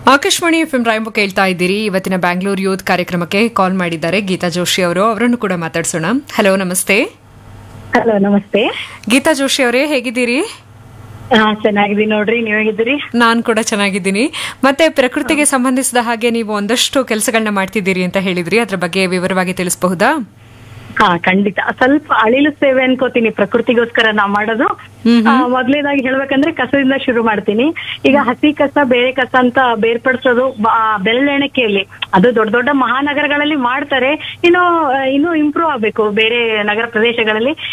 Akashvani F M ರಾಯಂಬ ಕೇಳ್ತಾ ಇದ್ದೀರಿ ಇವತ್ತಿನ ಬ್ಯಾಂಗ್ಳೂರ್ ಯೂತ್ ಕಾರ್ಯಕ್ರಮಕ್ಕೆ ಕಾಲ್ ಮಾಡಿದ್ದಾರೆ ಗೀತಾ ಜೋಶಿ ಅವರು ಅವರನ್ನು ಕೂಡ ಮಾತಾಡ್ಸೋಣ ಹಲೋ ನಮಸ್ತೆ ಹಲೋ ನಮಸ್ತೆ ಗೀತಾ ಜೋಶಿ ಅವರೇ ಹೇಗಿದ್ದೀರಿ ಹಾ ಚೆನ್ನಾಗಿದ್ದೀನಿ ನೋಡ್ರಿ ನೀವ್ ಹೇಗಿದ್ದೀರಿ ನಾನು ಕೂಡ ಚೆನ್ನಾಗಿದ್ದೀನಿ ಮತ್ತೆ ಪ್ರಕೃತಿಗೆ ಸಂಬಂಧಿಸಿದ ಹಾಗೆ ನೀವು ಒಂದಷ್ಟು ಕೆಲಸಗಳನ್ನ ಮಾಡ್ತಿದ್ದೀರಿ ಅಂತ ಹೇಳಿದ್ರಿ ಅದ್ರ ಬಗ್ಗೆ ವಿವರವಾಗಿ ತಿಳಿಸಬಹುದಾ ಹಾ ಖಂಡಿತ ಸ್ವಲ್ಪ ಅಳಿಲು ಸೇವೆ ಅನ್ಕೋತೀನಿ ಪ್ರಕೃತಿಗೋಸ್ಕರ ನಾವ್ ಮಾಡೋದು ಆ, ಮೊದ್ಲನೇದಾಗಿ ಹೇಳ್ಬೇಕಂದ್ರೆ ಕಸದಿಂದ ಶುರು ಮಾಡ್ತೀನಿ ಈಗ ಹಸಿ ಕಸ ಬೇರೆ ಕಸ ಅಂತ ಬೇರ್ಪಡಿಸೋದು ಬ- ಬೆರಳೆಣಿಕೆಯಲ್ಲಿ ಅದು ದೊಡ್ಡ ದೊಡ್ಡ ಮಹಾನಗರಗಳಲ್ಲಿ ಮಾಡ್ತಾರೆ ಇನ್ನು ಆ, ಇನ್ನೂ ಇಂಪ್ರೂವ್ ಆಗ್ಬೇಕು ಬೇರೆ ನಗರ ಪ್ರದೇಶಗಳಲ್ಲಿ